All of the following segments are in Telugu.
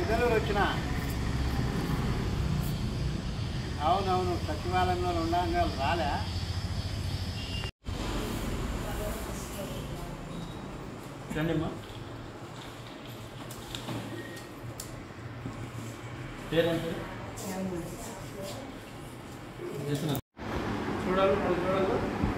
గిద్దలూరు వచ్చిన అవునవును సచివాలయంలో ఉండంగా రాలే రండిమ్మా పేరేంటి చేస్తున్నా చూడాలి మళ్ళీ చూడాలి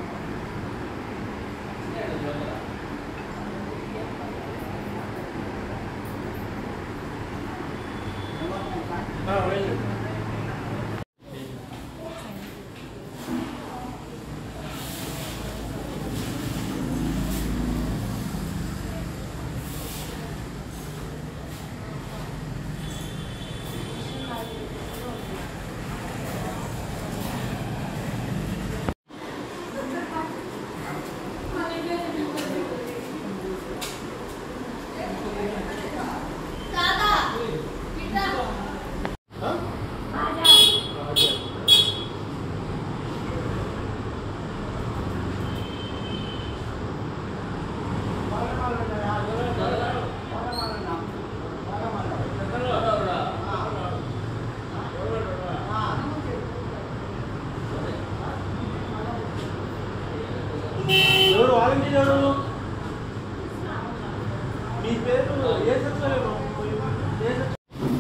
ఆ, వెళ్ళు. ఆ? రాజా. ఎవరు వాలంటీర్ ఎవరు మీ పేరు ఏ సచివాలయం ఏ సచివాలయం?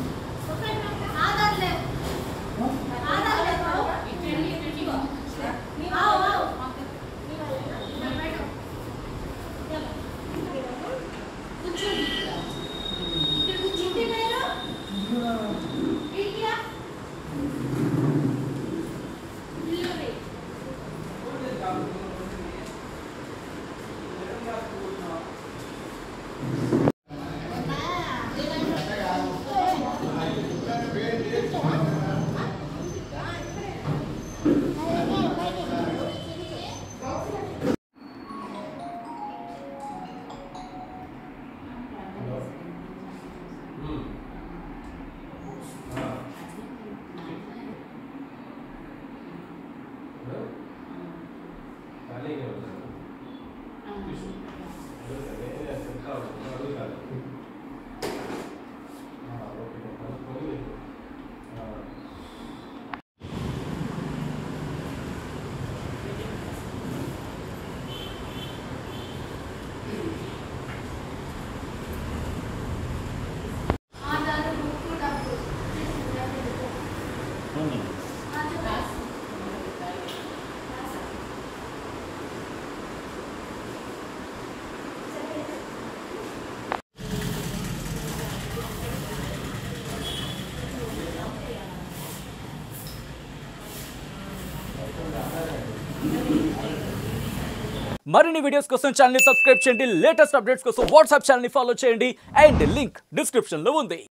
మరిన్ని వీడియోస్ కోసం ఛానల్ సబ్స్క్రైబ్ చేయండి లేటెస్ట్ అప్డేట్స్ కోసం వాట్సాప్ ఛానల్ ఫాలో చేయండి అండ్ లింక్ డిస్క్రిప్షన్ లో ఉంది